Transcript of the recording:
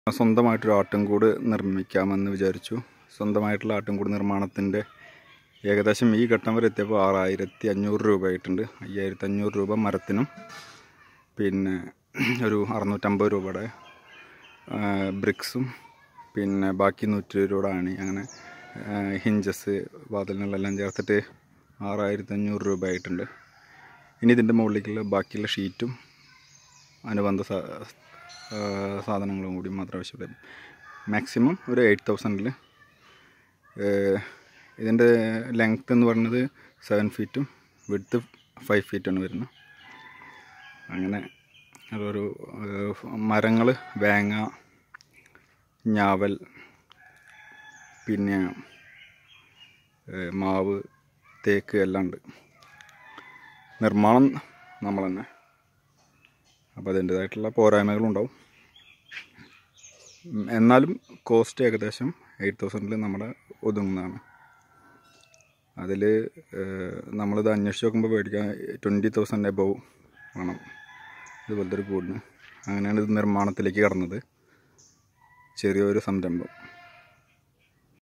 സ്വന്തമായിട്ടൊരു ആട്ടിൻകൂട് നിർമ്മിക്കാമെന്ന് വിചാരിച്ചു സ്വന്തമായിട്ടുള്ള ആട്ടിൻകൂട് നിർമ്മാണത്തിൻ്റെ ഏകദേശം ഈ ഘട്ടം വരെ എത്തിയപ്പോൾ ആറായിരത്തി അഞ്ഞൂറ് രൂപ ആയിട്ടുണ്ട് അയ്യായിരത്തി അഞ്ഞൂറ് രൂപ മരത്തിനും പിന്നെ ഒരു അറുന്നൂറ്റമ്പത് രൂപയുടെ ബ്രിക്സും പിന്നെ ബാക്കി നൂറ്റി ഇരുപത് രൂപയുടെ ആണി അങ്ങനെ ഹിഞ്ചസ് വാതിലിനെല്ലാം ചേർത്തിട്ട് ആറായിരത്തി അഞ്ഞൂറ് രൂപ ആയിട്ടുണ്ട് ഇനി ഇതിൻ്റെ മുകളിലേക്കുള്ള ബാക്കിയുള്ള ഷീറ്റും അനുബന്ധ സാ ആ, സാധനങ്ങളും കൂടി മാത്രമേ ആവശ്യമുള്ളൂ മാക്സിമം ഒരു എയ്റ്റ് തൗസൻഡിൽ ഇതിൻ്റെ ലെങ്ത് എന്ന് പറയുന്നത് സെവൻ ഫീറ്റും വിഡ്ത്ത് ഫൈവ് ഫീറ്റാണ് വരുന്നത് അങ്ങനെ അതൊരു മരങ്ങൾ വേങ്ങ ഞാവൽ പിന്നെ ഏ, മാവ് തേക്ക് എല്ലാം ഉണ്ട് നിർമ്മാണം നമ്മൾ തന്നെ അപ്പോൾ അതിൻ്റേതായിട്ടുള്ള പോരായ്മകളുണ്ടാവും ഉം, എന്നാലും കോസ്റ്റ് ഏകദേശം എയ്റ്റ് തൗസൻഡിൽ നമ്മുടെ ഒതുങ്ങുന്നതാണ് അതിൽ നമ്മളിത് അന്വേഷിച്ച് നോക്കുമ്പോൾ മേടിക്കാൻ ട്വൻറ്റി തൗസൻഡ് എബവ് വേണം ഇതുപോലത്തെ ഒരു കൂടിന് അങ്ങനെയാണ് ഇത് നിർമ്മാണത്തിലേക്ക് കടന്നത് ചെറിയൊരു സംരംഭം